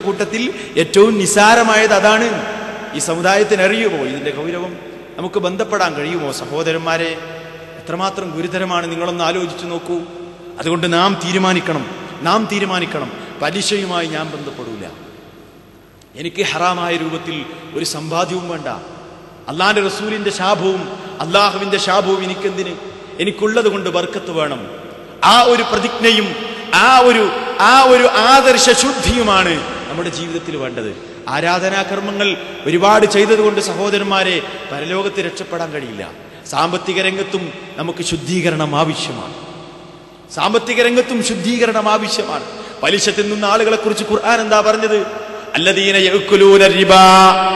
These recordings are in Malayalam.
കൂട്ടത്തിൽ ഏറ്റവും നിസാരമായത് അതാണ് ഈ സമുദായത്തിന് അറിയുമോ ഇതിന്റെ ഗൗരവം നമുക്ക് ബന്ധപ്പെടാൻ കഴിയുമോ സഹോദരന്മാരെ എത്രമാത്രം ഗുരുതരമാണ് നിങ്ങളൊന്ന് ആലോചിച്ചു നോക്കൂ അതുകൊണ്ട് നാം തീരുമാനിക്കണം നാം തീരുമാനിക്കണം പലിശയുമായി ഞാൻ ബന്ധപ്പെടൂല എനിക്ക് ഹറാമായ രൂപത്തിൽ ഒരു സമ്പാദ്യവും വേണ്ട അള്ളാന്റെ റസൂലിന്റെ ശാപവും അള്ളാഹുവിന്റെ ശാപവും എനിക്കെന്തിന് എനിക്കുള്ളത് കൊണ്ട് ബർക്കത്ത് വേണം ആ ഒരു പ്രതിജ്ഞയും ആ ഒരു ആ ഒരു ആദർശ ശുദ്ധിയുമാണ് നമ്മുടെ ജീവിതത്തിൽ വേണ്ടത് ആരാധനാകർമ്മങ്ങൾ ഒരുപാട് ചെയ്തതുകൊണ്ട് സഹോദരന്മാരെ പരലോകത്ത് രക്ഷപ്പെടാൻ കഴിയില്ല സാമ്പത്തിക രംഗത്തും നമുക്ക് ശുദ്ധീകരണം ആവശ്യമാണ് സാമ്പത്തിക രംഗത്തും ശുദ്ധീകരണം ആവശ്യമാണ് പലിശ തിന്നുന്ന ആളുകളെ കുറിച്ച് ഖുർആൻ എന്താ പറഞ്ഞത് الذين يأكلون الربا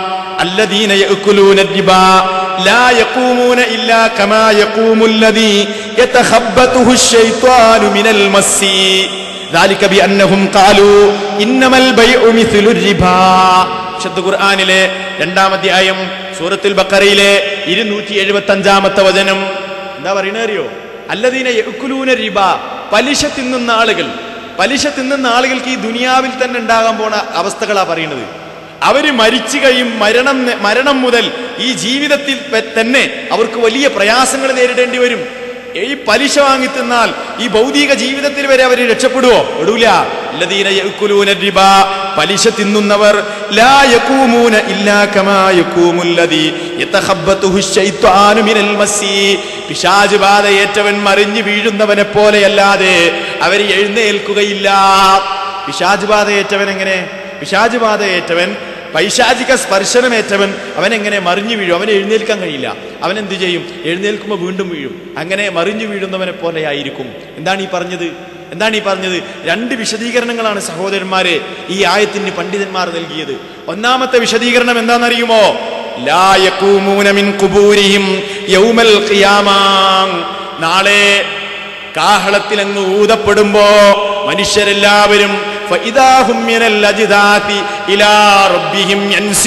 الذين يأكلون الربا لا يقومون إلا كما يقوم الذي يتخبطه الشيطان من المس ذلك بأنهم قالوا إنما البيع مثل الربا വിശുദ്ധ ഖുർആനിലെ രണ്ടാം അധ്യായം സൂറത്തുൽ ബക്കറയിലെ ഇരുന്നൂറ്റി എഴുപത്തി അഞ്ചാമത്തെ വചനം എന്താ പറയണേ അറിയോ അല്ലദീന യഅ്കുലൂന റിബ പലിശ തിന്നുന്ന ആളുകൾ പലിശ തിന്നുന്ന ആളുകൾക്ക് ഈ ദുനിയാവിൽ തന്നെ ഉണ്ടാകാൻ പോണ അവസ്ഥകളാ പറയുന്നത് അവര് മരിച്ചു കഴിയും മരണം മരണം മുതൽ ഈ ജീവിതത്തിൽ പെ- തന്നെ അവർക്ക് വലിയ പ്രയാസങ്ങൾ നേരിടേണ്ടി വരും ഈ പലിശ വാങ്ങി തിന്നാൽ ഈ ഭൗതിക ജീവിതത്തിൽ വരെ അവർ രക്ഷപ്പെടുവോ പെടൂല അല്ലദീന യഅ്കുലൂന റിബ പലിശ തിന്നുന്നവർ ലാ യഖൂമൂന ഇല്ലാ കമാ യഖൂമുല്ലദീ യതഖബ്ബതുഹു ശൈത്വാനു മിനൽ മസ്സി പിശാച് ബാധയേറ്റവൻ മറിഞ്ഞു വീഴുന്നവനെ പോലെയല്ലാതെ അവർ എഴുന്നേൽക്കുകയില്ല പിശാച് ബാധയേറ്റവൻ എങ്ങനെ പിശാച് ബാധയേറ്റവൻ പൈശാചിക സ്പർശനമേറ്റവൻ അവൻ എങ്ങനെ മറിഞ്ഞു വീഴും അവന് എഴുന്നേൽക്കാൻ കഴിയില്ല അവൻ എന്ത് ചെയ്യും എഴുന്നേൽക്കുമ്പോൾ വീണ്ടും വീഴും അങ്ങനെ മറിഞ്ഞു വീഴുന്നവനെ പോലെയായിരിക്കും എന്താണ് ഈ പറഞ്ഞത് എന്താണ് ഈ പറഞ്ഞത് രണ്ട് വിശദീകരണങ്ങളാണ് സഹോദരന്മാരെ ഈ ആയത്തിന് പണ്ഡിതന്മാർ നൽകിയത് ഒന്നാമത്തെ വിശദീകരണം എന്താണെന്നറിയുമോ ലാ യഖൂമൂന മിൻ ഖുബൂരിഹിം യൗമൽ ഖിയാമാ നാളെ കാഹളത്തിൽ അങ്ങ് ഊതപ്പെടുമ്പോ മനുഷ്യരെല്ലാവരും ഫഇദാഹും മിനൽ അജ്ദാതി ഇലാ റബ്ബിഹിം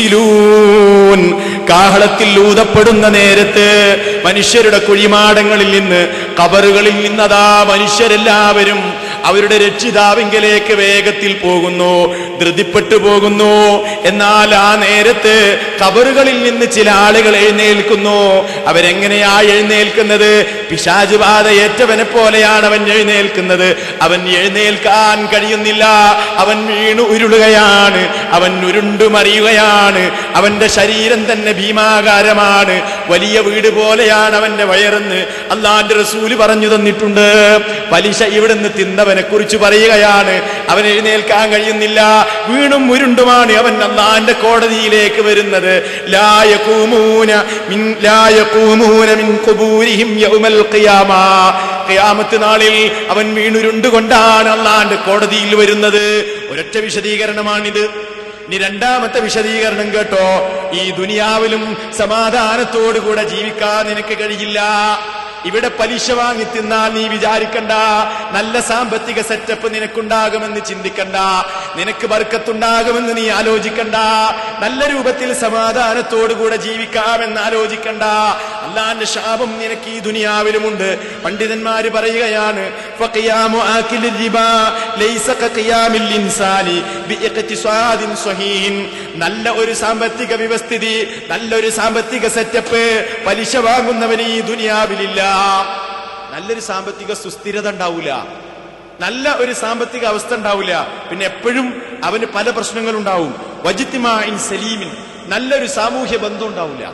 യൻസിലൂൻ കാഹളത്തിൽ ഊതപ്പെടുന്ന നേരത്ത് മനുഷ്യരുടെ കുഴിമാടങ്ങളിൽ നിന്ന് കബറുകളിൽ നിന്നതാ മനുഷ്യരെല്ലാവരും അവരുടെ രക്ഷിതാവിങ്കലേക്ക് വേഗത്തിൽ പോകുന്നു ധൃതിപ്പെട്ടു പോകുന്നു എന്നാൽ ആ നേരത്ത് കബറുകളിൽ നിന്ന് ചില ആളുകൾ എഴുന്നേൽക്കുന്നു അവരെങ്ങനെയാ എഴുന്നേൽക്കുന്നത് പിശാച് ബാധ ഏറ്റവനെ പോലെയാണ് അവൻ എഴുന്നേൽക്കുന്നത് അവൻ എഴുന്നേൽക്കാൻ കഴിയുന്നില്ല അവൻ വീണു ഉരുളുകയാണ് അവൻ ഉരുണ്ടു മറിയുകയാണ് അവന്റെ ശരീരം തന്നെ ഭീമാകാരമാണ് വലിയ വീട് പോലെയാണ് അവന്റെ വയറെന്ന് അള്ളാന്റെ റസൂല് പറഞ്ഞു തന്നിട്ടുണ്ട് പലിശ ഇവിടുന്ന് തിന്നവനെ കുറിച്ച് പറയുകയാണ് അവൻ എഴുന്നേൽക്കാൻ കഴിയുന്നില്ല വീണും ഉരുണ്ടുമാണ് അവൻ അള്ളാന്റെ കോടതിയിലേക്ക് വരുന്നത് ലായകൂമൂന മിൻ ലായകൂമൂന മിൻ ഖുബൂരിഹിം യൗമൽ ഖിയാമാ ഖിയാമത്ത് നാളിൽ അവൻ വീണുരുണ്ടുകൊണ്ടാണ് അള്ളാന്റെ കോടതിയിൽ വരുന്നത് ഒരൊറ്റ വിശദീകരണമാണിത് ഇനി രണ്ടാമത്തെ വിശദീകരണം കേട്ടോ ഈ ദുനിയാവിലും സമാധാനത്തോടുകൂടെ ജീവിക്കാൻ നിനക്ക് കഴിയില്ല ഇവിടെ പലിശ വാങ്ങി തിന്നാൽ നീ വിചാരിക്കണ്ട നല്ല സാമ്പത്തിക സെറ്റപ്പ് നിനക്കുണ്ടാകുമെന്ന് ചിന്തിക്കണ്ട നിനക്ക് ബർക്കത്തുണ്ടാകുമെന്ന് നീ ആലോചിക്കണ്ട നല്ല രൂപത്തിൽ സമാധാനത്തോടുകൂടെ ജീവിക്കാമെന്ന് ആലോചിക്കണ്ട അള്ളാന്റെ ശാപം നിനക്ക് ഈ ദുനിയാവിലുമുണ്ട് പണ്ഡിതന്മാര് പറയുകയാണ് فقيام آكل الربا ليس كقيام الإنسان باقتصاد صحيح നല്ല ഒരു സാമ്പത്തിക വ്യവസ്ഥിതി നല്ലൊരു സാമ്പത്തിക സെറ്റപ്പ് പലിശ വാങ്ങുന്നവന് ഈ ദുനിയാവിലില്ല നല്ലൊരു സാമ്പത്തിക സുസ്ഥിരത ഉണ്ടാവൂല നല്ല ഒരു സാമ്പത്തിക അവസ്ഥ ഉണ്ടാവില്ല പിന്നെ എപ്പോഴും അവന് പല പ്രശ്നങ്ങളുണ്ടാവും വജിത്തിമാൻ സലീമിൻ നല്ലൊരു സാമൂഹ്യ ബന്ധം ഉണ്ടാവില്ല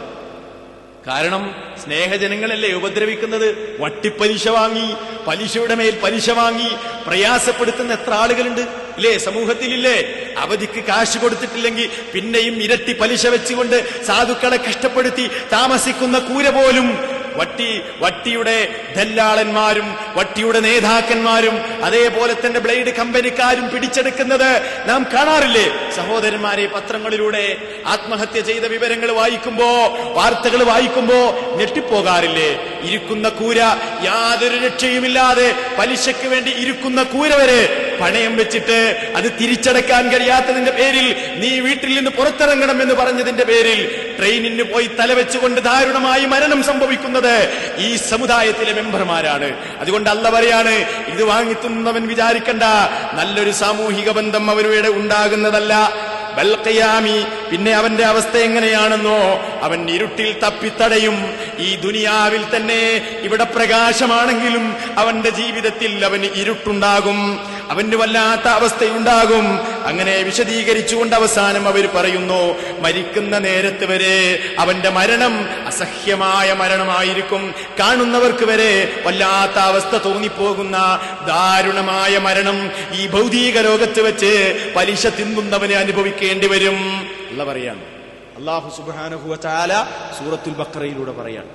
കാരണം സ്നേഹജനങ്ങളല്ലേ ഉപദ്രവിക്കുന്നത് വട്ടിപ്പലിശ വാങ്ങി പലിശയുടെ മേൽ പലിശ വാങ്ങി പ്രയാസപ്പെടുത്തുന്ന എത്ര ആളുകളുണ്ട് ഇല്ലേ സമൂഹത്തിലില്ലേ അവധിക്ക് കാശ് കൊടുത്തിട്ടില്ലെങ്കിൽ പിന്നെയും ഇരട്ടി പലിശ വെച്ചുകൊണ്ട് സാധുക്കളെ കഷ്ടപ്പെടുത്തി താമസിക്കുന്ന കൂര പോലും വട്ടി വട്ടിയുടെ ദല്ലാളന്മാരും വട്ടിയുടെ നേതാക്കന്മാരും അതേപോലെ തന്നെ ബ്ലേഡ് കമ്പനിക്കാരും പിടിച്ചെടുക്കുന്നത് നാം കാണാറില്ലേ സഹോദരന്മാരെ പത്രങ്ങളിലൂടെ ആത്മഹത്യ ചെയ്ത വിവരങ്ങൾ വായിക്കുമ്പോ വാർത്തകൾ വായിക്കുമ്പോ ഞെട്ടിപ്പോകാറില്ലേ ഇരിക്കുന്ന കൂര യാതൊരു രക്ഷയുമില്ലാതെ പലിശയ്ക്ക് വേണ്ടി ഇരിക്കുന്ന കൂര വരെ പണയം വെച്ചിട്ട് അത് തിരിച്ചടക്കാൻ കഴിയാത്തതിന്റെ പേരിൽ നീ വീട്ടിൽ നിന്ന് പുറത്തിറങ്ങണം എന്ന് പറഞ്ഞതിന്റെ പേരിൽ ട്രെയിനിന് പോയി തലവെച്ചുകൊണ്ട് ദാരുണമായി മരണം സംഭവിക്കുന്നത് ഈ സമുദായത്തിലെ മെമ്പർമാരാണ് അതുകൊണ്ട് അല്ല പറയാണ് ഇത് വാങ്ങിത്തുന്നവൻ വിചാരിക്കണ്ട നല്ലൊരു സാമൂഹിക ബന്ധം അവരുടെ ഉണ്ടാകുന്നതല്ല ബൽഖിയാമി പിന്നെ അവന്റെ അവസ്ഥ എങ്ങനെയാണെന്നോ അവൻ ഇരുട്ടിൽ തപ്പിത്തടയും ഈ ദുനിയാവിൽ തന്നെ ഇവിടെ പ്രകാശമാണെങ്കിലും അവന്റെ ജീവിതത്തിൽ അവന് ഇരുട്ടുണ്ടാകും അവന് വല്ലാത്ത അവസ്ഥയുണ്ടാകും അങ്ങനെ വിശദീകരിച്ചുകൊണ്ട് അവസാനം അവർ പറയുന്നു മരിക്കുന്ന നേരത്ത് വരെ അവന്റെ മരണം അസഹ്യമായ മരണമായിരിക്കും കാണുന്നവർക്ക് വരെ വല്ലാത്ത അവസ്ഥ തോന്നിപ്പോകുന്ന ദാരുണമായ മരണം ഈ ഭൗതിക ലോകത്ത് വെച്ച് പലിശ തിന്നുന്നവനെ അനുഭവിക്കേണ്ടി വരും അല്ല പറയാണ് അള്ളാഹു സുബാനഹുവ ചാല സൂറത്തുൽ ബക്രയിലൂടെ പറയാണ്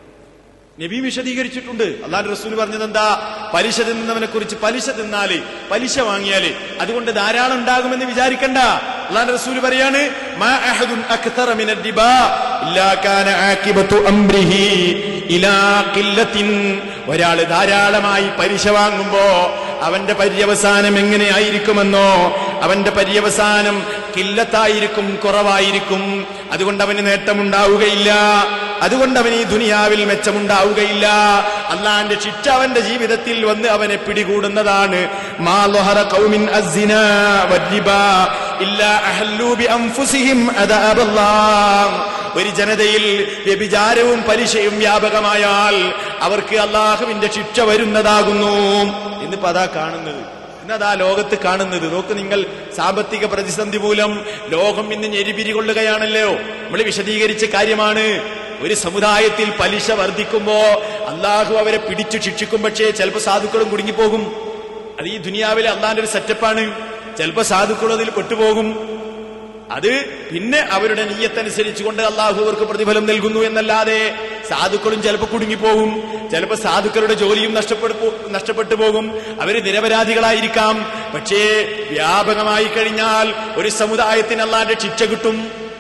നബി വിശദീകരിച്ചിട്ടുണ്ട് അള്ളാഹു റസൂൽ പറഞ്ഞത് എന്താ പലിശ തിന്നുന്നവനെ കുറിച്ച് പലിശ തിന്നാല് പലിശ വാങ്ങിയാല് അതുകൊണ്ട് ധാരാളം ഉണ്ടാകുമെന്ന് വിചാരിക്കണ്ട അള്ളാഹു റസൂൽ പറയാണ് മാ അഹദുൻ അക്തറ മിനൽ റിബാ ഇല്ലാ കാന ആകിബത്തു അംരിഹി ഇലാ ഖില്ലത്തിൻ ഒരാള് ധാരാളമായി പലിശ വാങ്ങുമ്പോ അവന്റെ പര്യവസാനം എങ്ങനെയായിരിക്കുമെന്നോ അവന്റെ പര്യവസാനം കില്ലത്തായിരിക്കും കുറവായിരിക്കും അതുകൊണ്ട് അവന് നേട്ടമുണ്ടാവുകയില്ല അതുകൊണ്ട് അവന് ഈ ദുനിയാവിൽ മെച്ചമുണ്ടാവുകയില്ല അള്ളാന്റെ ശിക്ഷ അവന്റെ ജീവിതത്തിൽ വന്ന് അവനെ പിടികൂടുന്നതാണ് മാ ലഹറ ഖൗമിൻ അസ്സിന വദ്രിബാ ഇല്ലാ അഹല്ലൂ ബി അൻഫുസിഹിം അദാബല്ലാഹ് ഒരു ജനതയിൽ വ്യഭിചാരവും പലിശയും വ്യാപകമായാൽ അവർക്ക് അള്ളാഹുവിന്റെ ശിക്ഷ വരുന്നതാകുന്നു ഇന്നിപ്പോ അതാ കാണുന്നത് ഇന്നതാ ലോകത്ത് കാണുന്നത് നോക്ക് നിങ്ങൾ സാമ്പത്തിക പ്രതിസന്ധി മൂലം ലോകം ഇന്ന് ഞെരിപിരി കൊള്ളുകയാണല്ലോ നമ്മൾ വിശദീകരിച്ച കാര്യമാണ് ഒരു സമുദായത്തിൽ പലിശ വർദ്ധിക്കുമ്പോ അള്ളാഹു അവരെ പിടിച്ചു ശിക്ഷിക്കും പക്ഷേ ചിലപ്പോ സാധുക്കളും കുടുങ്ങിപ്പോകും അത് ഈ ദുനിയാവിലെ അള്ളാന്റെ ഒരു സെറ്റപ്പാണ് ചിലപ്പോ സാധുക്കളും അതിൽ പെട്ടുപോകും അത് പിന്നെ അവരുടെ നീയത്തനുസരിച്ചുകൊണ്ട് അള്ളാഹു അവർക്ക് പ്രതിഫലം നൽകുന്നു എന്നല്ലാതെ സാധുക്കളും ചിലപ്പോൾ കുടുങ്ങിപ്പോകും ചിലപ്പോൾ സാധുക്കളുടെ ജോലിയും നഷ്ടപ്പെട്ടു നഷ്ടപ്പെട്ടു പോകും അവര് നിരപരാധികളായിരിക്കാം പക്ഷേ വ്യാപകമായി കഴിഞ്ഞാൽ ഒരു സമുദായത്തിന് അള്ളാന്റെ ശിക്ഷ കിട്ടും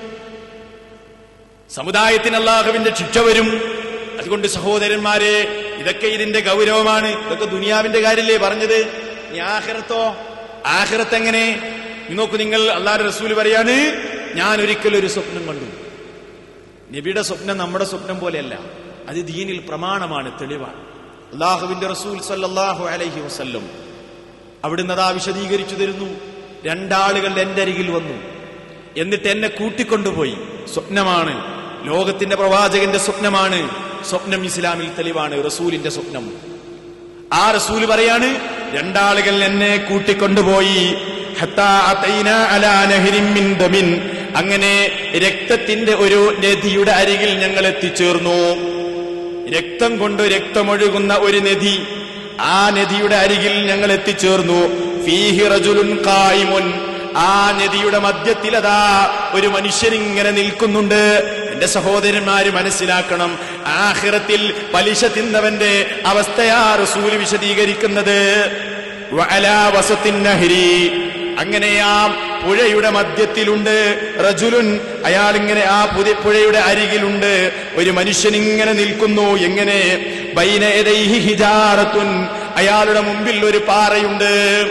സമുദായത്തിന് അള്ളാഹുവിന്റെ ശിക്ഷ വരും അതുകൊണ്ട് സഹോദരന്മാരെ ഇതൊക്കെ ഇതിന്റെ ഗൗരവമാണ് ഇതൊക്കെ ദുനിയാവിന്റെ കാര്യല്ലേ പറഞ്ഞത് ഇനി ആഖിറത്തോ ആഖിറത്ത് എങ്ങനെ ഇനി നോക്കൂ നിങ്ങൾ അള്ളാഹ് റസൂൽ പറയാണ് ഞാൻ ഒരിക്കൽ ഒരു സ്വപ്നം കണ്ടു നബിയുടെ സ്വപ്നം നമ്മുടെ സ്വപ്നം പോലെയല്ല അത് ദീനിൽ പ്രമാണമാണ് തെളിവാണ് അള്ളാഹുവിന്റെ റസൂൽ സല്ലല്ലാഹു അലൈഹി വസല്ലം അവിടുന്ന് അതാ വിശദീകരിച്ചു തരുന്നു രണ്ടാളുകൾ എന്റെ അരികിൽ വന്നു എന്നിട്ട് എന്നെ കൂട്ടിക്കൊണ്ടുപോയി സ്വപ്നമാണ് ലോകത്തിന്റെ പ്രവാചകന്റെ സ്വപ്നമാണ് സ്വപ്നം ഇസ്ലാമിൽ തെളിവാണ് റസൂലിന്റെ സ്വപ്നം ആ റസൂല് പറയാണ് രണ്ടാളുകൾ എന്നെ കൂട്ടിക്കൊണ്ടുപോയി ഹത്താ അതൈനാ അലാ നഹരിൻ മിൻ ദമിൻ. അങ്ങനെ രക്തത്തിന്റെ ഒരു നദിയുടെ അരികിൽ ഞങ്ങൾ എത്തിച്ചേർന്നു രക്തം കൊണ്ട് രക്തമൊഴുകുന്ന ഒരു നദി ആ നദിയുടെ അരികിൽ ഞങ്ങൾ എത്തിച്ചേർന്നു ഫീഹി റജുലുൻ ഖായിമുൻ ആ നദിയുടെ മധ്യത്തിൽ അതാ ഒരു മനുഷ്യനിങ്ങനെ നിൽക്കുന്നുണ്ട് എന്റെ സഹോദരന്മാര് മനസ്സിലാക്കണം ആഹിറത്തിൽ പലിശ തിന്നവന്റെ അവസ്ഥയാ റസൂല് വിശദീകരിക്കുന്നത് വഅലാ വസത്തിൻ നഹരി അങ്ങനെ ആ പുഴയുടെ മധ്യത്തിലുണ്ട് റജുലുൻ അയാൾ ഇങ്ങനെ ആ പുതിയ പുഴയുടെ അരികിലുണ്ട് ഒരു മനുഷ്യൻ ഇങ്ങനെ നിൽക്കുന്നു എങ്ങനെ ബൈന യദൈഹി ഹിജാറത്തുൻ അയാളുടെ മുമ്പിൽ ഒരു പാറയുണ്ട്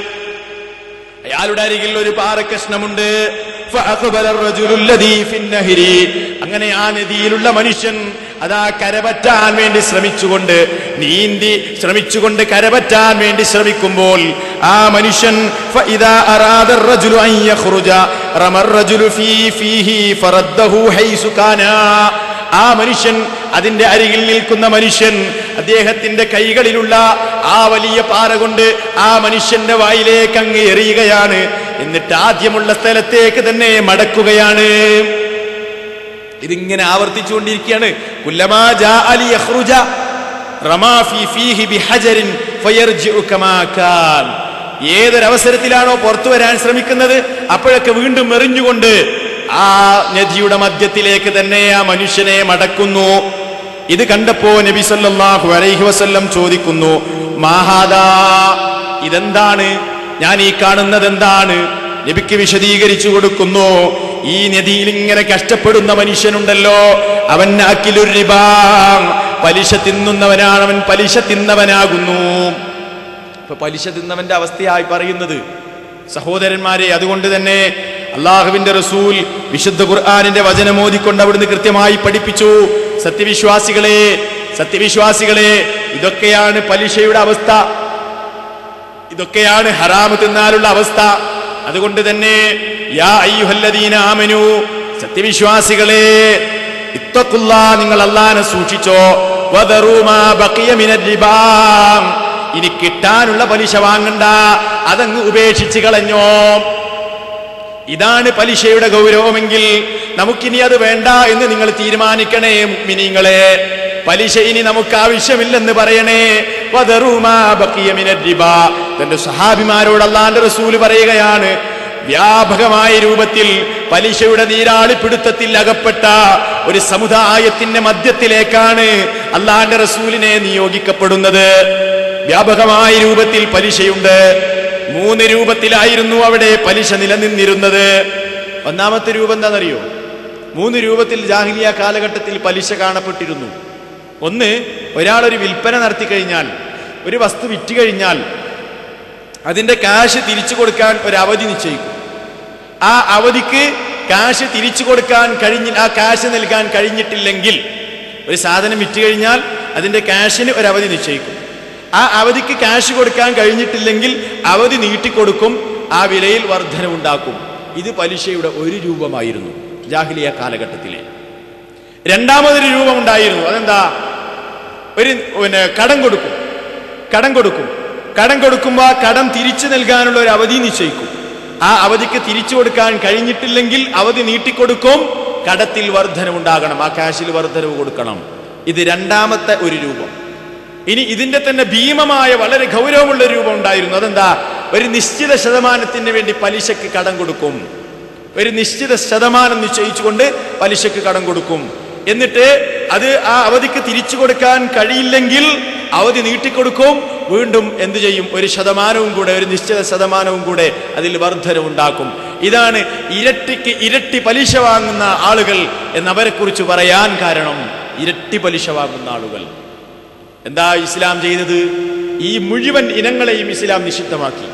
അയാളുടെ അരികിൽ ഒരു പാറക്കഷ്ണമുണ്ട് ഫഅഖബല الرجل الذي في النهر. അങ്ങനെ ആ നദിയിലുള്ള മനുഷ്യൻ അതാ കരപറ്റാൻ വേണ്ടി ശ്രമിച്ചുകൊണ്ട് നീന്തി ശ്രമിച്ചുകൊണ്ട് കരപറ്റാൻ വേണ്ടി ശ്രമിക്കുമ്പോൾ ആ മനുഷ്യൻ فإذا أراد الرجل أن يخرج رمى الرجل في فيه فرده حيث كان ആ മനുഷ്യൻ അതിന്റെ അരികിൽ നിൽക്കുന്ന മനുഷ്യൻ അദ്ദേഹത്തിന്റെ കൈകളിലുള്ള ആ വലിയ പാറ കൊണ്ട് ആ മനുഷ്യന്റെ വായിലേക്ക് അങ്ങ് എറിയുകയാണ് എന്നിട്ട് ആദ്യമുള്ള സ്ഥലത്തേക്ക് തന്നെ മടക്കുകയാണ് ഇതിങ്ങനെ ആവർത്തിച്ചുകൊണ്ടിരിക്കുകയാണ് കുല്ലമാ ജാ അലി യഖ്റുജ റമാ ഫീ ഫീഹി ബിഹജരിൻ ഫയർജിഉ കമാ കാൻ ഏതൊരവസരത്തിലാണോ പുറത്തു വരാൻ ശ്രമിക്കുന്നത് അപ്പോഴൊക്കെ വീണ്ടും എറിഞ്ഞുകൊണ്ട് ആ നദിയുടെ മധ്യത്തിലേക്ക് തന്നെ ആ മനുഷ്യനെ മടക്കുന്നു ഇത് കണ്ടപ്പോ നബി സല്ലല്ലാഹു അലൈഹി വസല്ലം ചോദിക്കുന്നു മാഹാദാ ഇതെന്താണ് ഞാൻ ഈ കാണുന്നത് എന്താണ് നബിക്ക് വിശദീകരിച്ചു കൊടുക്കുന്നു ഈ നദിയിൽ ഇങ്ങനെ കഷ്ടപ്പെടുന്ന മനുഷ്യനുണ്ടല്ലോ അവൻ അക്കിലൊരു റിബാ പലിശ തിന്നുന്നവനാണ് അവൻ പലിശ തിന്നവനാകുന്നു ഇപ്പൊ പലിശ തിന്നവന്റെ അവസ്ഥയായി പറയുന്നത് സഹോദരന്മാരെ അതുകൊണ്ട് തന്നെ അള്ളാഹുവിന്റെ റസൂൽ വിശുദ്ധ ഖുർആാനിന്റെ വചനം ഓതിക്കൊണ്ട് അവിടുന്ന് കൃത്യമായി പഠിപ്പിച്ചു സത്യവിശ്വാസികളെ സത്യവിശ്വാസികളെ ഇതൊക്കെയാണ് പലിശയുടെ അവസ്ഥ ഇതൊക്കെയാണ് ഹറാമ് തിന്നാലുള്ള അവസ്ഥ അതുകൊണ്ട് തന്നെ യാ അയ്യുഹല്ലദീന ആമനു സത്യവിശ്വാസികളെ ഇത്തക്കുള്ള നിങ്ങൾ അള്ളാനെ സൂക്ഷിച്ചോ വദറൂ മാ ബഖിയ മിനർ റിബാ. ഇനി കിട്ടാനുള്ള പലിശ വാങ്ങണ്ട അതങ്ങ് ഉപേക്ഷിച്ച് കളഞ്ഞോ ഇതാണ് പലിശയുടെ ഗൗരവമെങ്കിൽ നമുക്കിനി അത് വേണ്ട എന്ന് നിങ്ങൾ തീരുമാനിക്കണേ മിനിങ്ങളെ പലിശ ഇനി നമുക്ക് ആവശ്യമില്ലെന്ന് പറയണേ വദറൂമാ ബഖിയ മിനർ റിബാ. തന്റെ സഹാബിമാരോട് അള്ളാന്റെ റസൂല് പറയുകയാണ് വ്യാപകമായ രൂപത്തിൽ പലിശയുടെ നീരാളിപ്പിടുത്തത്തിൽ അകപ്പെട്ട ഒരു സമുദായത്തിന്റെ മധ്യത്തിലേക്കാണ് അള്ളാന്റെ റസൂലിനെ നിയോഗിക്കപ്പെടുന്നത് വ്യാപകമായ രൂപത്തിൽ പലിശയുണ്ട് മൂന്ന് രൂപത്തിലായിരുന്നു അവിടെ പലിശ നിലനിന്നിരുന്നത് ഒന്നാമത്തെ രൂപം എന്താണെന്നറിയോ മൂന്ന് രൂപത്തിൽ ജാഹിലിയ കാലഘട്ടത്തിൽ പലിശ കാണപ്പെട്ടിരുന്നു ഒന്ന് ഒരാൾ ഒരു വിൽപ്പന നടത്തി കഴിഞ്ഞാൽ ഒരു വസ്തു വിറ്റ് കഴിഞ്ഞാൽ അതിന്റെ കാശ് തിരിച്ചു കൊടുക്കാൻ ഒരു അവധി നിശ്ചയിക്കും ആ അവധിക്ക് കാശ് തിരിച്ചു കൊടുക്കാൻ കഴിഞ്ഞി ആ കാശ് നൽകാൻ കഴിഞ്ഞിട്ടില്ലെങ്കിൽ ഒരു സാധനം വിറ്റ് കഴിഞ്ഞാൽ അതിന്റെ കാശിന് ഒരു അവധി നിശ്ചയിക്കും ആ അവധിക്ക് കാശ് കൊടുക്കാൻ കഴിഞ്ഞിട്ടില്ലെങ്കിൽ അവധി നീട്ടിക്കൊടുക്കും ആ വിലയിൽ വർധനവുണ്ടാക്കും ഇത് പലിശയുടെ ഒരു രൂപമായിരുന്നു ജാഹിലിയ കാലഘട്ടത്തിലെ രണ്ടാമതൊരു രൂപം ഉണ്ടായിരുന്നു അതെന്താ ഒരു പിന്നെ കടം കൊടുക്കും കടം കൊടുക്കും കടം കൊടുക്കുമ്പോൾ ആ കടം തിരിച്ചു നൽകാനുള്ള ഒരു അവധി നിശ്ചയിക്കും ആ അവധിക്ക് തിരിച്ചു കൊടുക്കാൻ കഴിഞ്ഞിട്ടില്ലെങ്കിൽ അവധി നീട്ടിക്കൊടുക്കും കടത്തിൽ വർധനവുണ്ടാകണം ആ കാശിൽ വർധനവ് കൊടുക്കണം ഇത് രണ്ടാമത്തെ ഒരു രൂപം ഇനി ഇതിന്റെ തന്നെ ഭീമമായ വളരെ ഗൗരവമുള്ള ഒരു രൂപം ഉണ്ടായിരുന്നു അതെന്താ ഒരു നിശ്ചിത ശതമാനത്തിന് വേണ്ടി പലിശക്ക് കടം കൊടുക്കും ഒരു നിശ്ചിത ശതമാനം നിശ്ചയിച്ചുകൊണ്ട് പലിശക്ക് കടം കൊടുക്കും എന്നിട്ട് അത് ആ അവധിക്ക് തിരിച്ചു കൊടുക്കാൻ കഴിയില്ലെങ്കിൽ അവധി നീട്ടിക്കൊടുക്കും വീണ്ടും എന്തു ചെയ്യും ഒരു ശതമാനവും കൂടെ ഒരു നിശ്ചിത ശതമാനവും കൂടെ അതിൽ വർധനവുണ്ടാക്കും ഇതാണ് ഇരട്ടിക്ക് ഇരട്ടി പലിശ വാങ്ങുന്ന ആളുകൾ എന്നവരെ കുറിച്ച് പറയാൻ കാരണം ഇരട്ടി പലിശ വാങ്ങുന്ന ആളുകൾ എന്താ ഇസ്ലാം ചെയ്തത് ഈ മുഴുവൻ ഇനങ്ങളെയും ഇസ്ലാം നിഷിദ്ധമാക്കി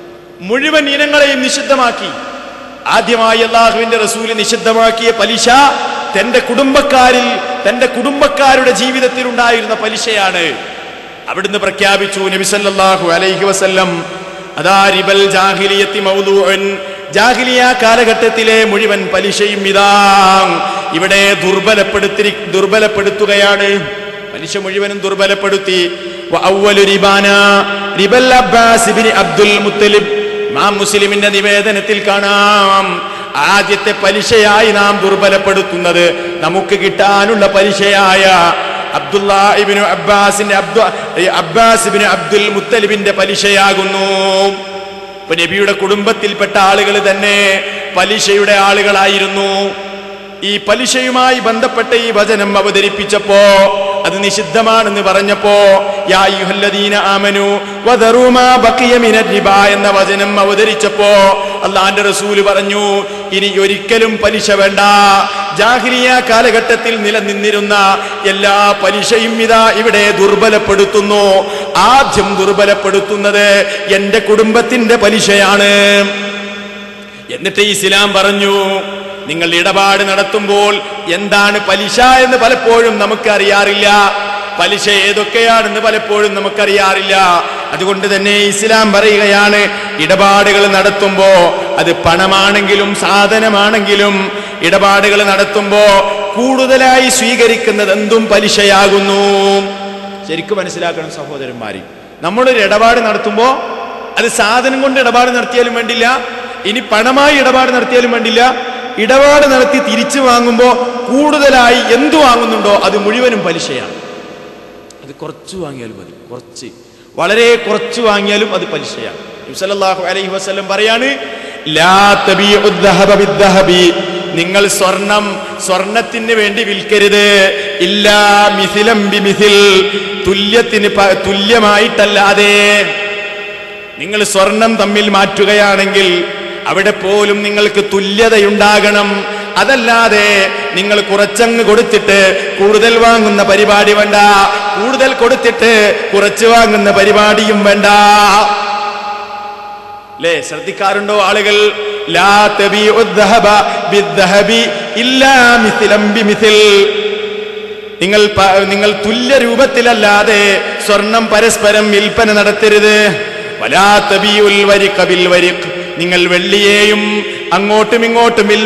മുഴുവൻ ഇനങ്ങളെയും നിഷിദ്ധമാക്കി ആദ്യമായി അള്ളാഹുവിന്റെ റസൂല് നിഷിദ്ധമാക്കിയ പലിശ തന്റെ കുടുംബക്കാരിൽ തന്റെ കുടുംബക്കാരുടെ ജീവിതത്തിൽ ഉണ്ടായിരുന്ന പലിശയാണ് അവിടുന്ന് പ്രഖ്യാപിച്ചു നബിസല്ലാഹു അലൈഹി വസല്ലം അതാ റിബൽ ജാഹിലിയത്തി മൗദൂഅൻ ജാഹിലിയ കാലഘട്ടത്തിലെ മുഴുവൻ പലിശയും ഇതാ ഇവിടെ ദുർബലപ്പെടുത്തി ദുർബലപ്പെടുത്തുകയാണ് പലിശ മുഴുവനും ദുർബലപ്പെടുത്തി വഅവ്വലു റിബാന റിബൽ അബ്ബാസ് ഇബ്നു അബ്ദുൽ മുത്തലിബ് ഇമാം മുസ്ലിമിന്റെ നിവേദനത്തിൽ കാണാം ആദ്യത്തെ പലിശയായി നാം ദുർബലപ്പെടുത്തുന്നത് നമുക്ക് കിട്ടാനുള്ള പലിശയായ അബ്ദുല്ലാഹിബിന് അബ്ബാസിന്റെ അബ്ദു അബ്ബാസിബിന് അബ്ദുൽ മുത്തലിബിന്റെ പലിശയാകുന്നു ഇപ്പൊ നബിയുടെ കുടുംബത്തിൽപ്പെട്ട ആളുകൾ തന്നെ പലിശയുടെ ആളുകളായിരുന്നു ഈ പലിശയുമായി ബന്ധപ്പെട്ട ഈ വചനം അവതരിപ്പിച്ചപ്പോ അത് നിഷിദ്ധമാണെന്ന് പറഞ്ഞപ്പോ യാ അയ്യുഹല്ലദീന ആമനു വദറൂ മാ ബഖിയ മിനർ റിബാ എന്ന വചനം അവതരിച്ചപ്പോ അള്ളാന്റെ റസൂല് പറഞ്ഞു ഇനി ഒരിക്കലും പലിശ വേണ്ട ജാഹിലിയ കാലഘട്ടത്തിൽ നിലനിന്നിരുന്ന എല്ലാ പലിശയും ഇതാ ഇവിടെ ദുർബലപ്പെടുത്തുന്നു ആദ്യം ദുർബലപ്പെടുത്തുന്നത് എന്റെ കുടുംബത്തിന്റെ പലിശയാണ് എന്നിട്ട് ഇസ്ലാം പറഞ്ഞു നിങ്ങൾ ഇടപാട് നടത്തുമ്പോൾ എന്താണ് പലിശ എന്ന് പലപ്പോഴും നമുക്ക് അറിയാറില്ല പലിശ ഏതൊക്കെയാണെന്ന് പലപ്പോഴും നമുക്കറിയാറില്ല അതുകൊണ്ട് തന്നെ ഇസ്ലാം പറയുകയാണ് ഇടപാടുകൾ നടത്തുമ്പോ അത് പണമാണെങ്കിലും സാധനമാണെങ്കിലും ഇടപാടുകൾ നടത്തുമ്പോ കൂടുതലായി സ്വീകരിക്കുന്നത് എന്തും പലിശയാകുന്നു ശരിക്കും മനസ്സിലാക്കണം സഹോദരന്മാരെ നമ്മളൊരു ഇടപാട് നടത്തുമ്പോ അത് സാധനം കൊണ്ട് ഇടപാട് നടത്തിയാലും വേണ്ടില്ല ഇനി പണമായി ഇടപാട് നടത്തിയാലും വേണ്ടില്ല ഇടപാട് നടത്തി തിരിച്ചു വാങ്ങുമ്പോൾ കൂടുതലായി എന്തു വാങ്ങുന്നുണ്ടോ അത് മുഴുവനും പലിശയാണ് അത് കുറച്ച് വാങ്ങിയാലും മതി കുറച്ച് വളരെ കുറച്ച് വാങ്ങിയാലും അത് പലിശയാണ് നബി സല്ലല്ലാഹു അലൈഹി വസല്ലം പറയാണ് ലാ തബീഉ الذهب بالذهب നിങ്ങൾ സ്വർണം സ്വർണത്തിന് വേണ്ടി വിൽക്കരുത് ഇല്ലാ മിഥിലം ബിമിഥിൽ തുല്യത്തിന് പ- തുല്യമായിട്ടല്ലാതെ നിങ്ങൾ സ്വർണം തമ്മിൽ മാറ്റുകയാണെങ്കിൽ അവിടെ പോലും നിങ്ങൾക്ക് തുല്യതയുണ്ടാകണം അതല്ലാതെ നിങ്ങൾ കുറച്ചങ്ങ് കൊടുത്തിട്ട് കൂടുതൽ വാങ്ങുന്ന പരിപാടി വേണ്ട കൂടുതൽ കൊടുത്തിട്ട് കുറച്ച് വാങ്ങുന്ന പരിപാടിയും വേണ്ട അല്ലേ ശ്രദ്ധിക്കാറുണ്ടോ ആളുകൾ ലാ തബീഉ الذهب بالذهب ഇല്ലാ മിഥിലം ബിമിഥിൽ നിങ്ങൾ പ- നിങ്ങൾ തുല്യ രൂപത്തിലല്ലാതെ സ്വർണം പരസ്പരം വിൽപ്പന നടത്തരുത് വലാ തബീഉൽ വരിഖ ബിൽ വരിഖ് നിങ്ങൾ വെള്ളിയെയും അങ്ങോട്ടും ഇങ്ങോട്ടും വിൽ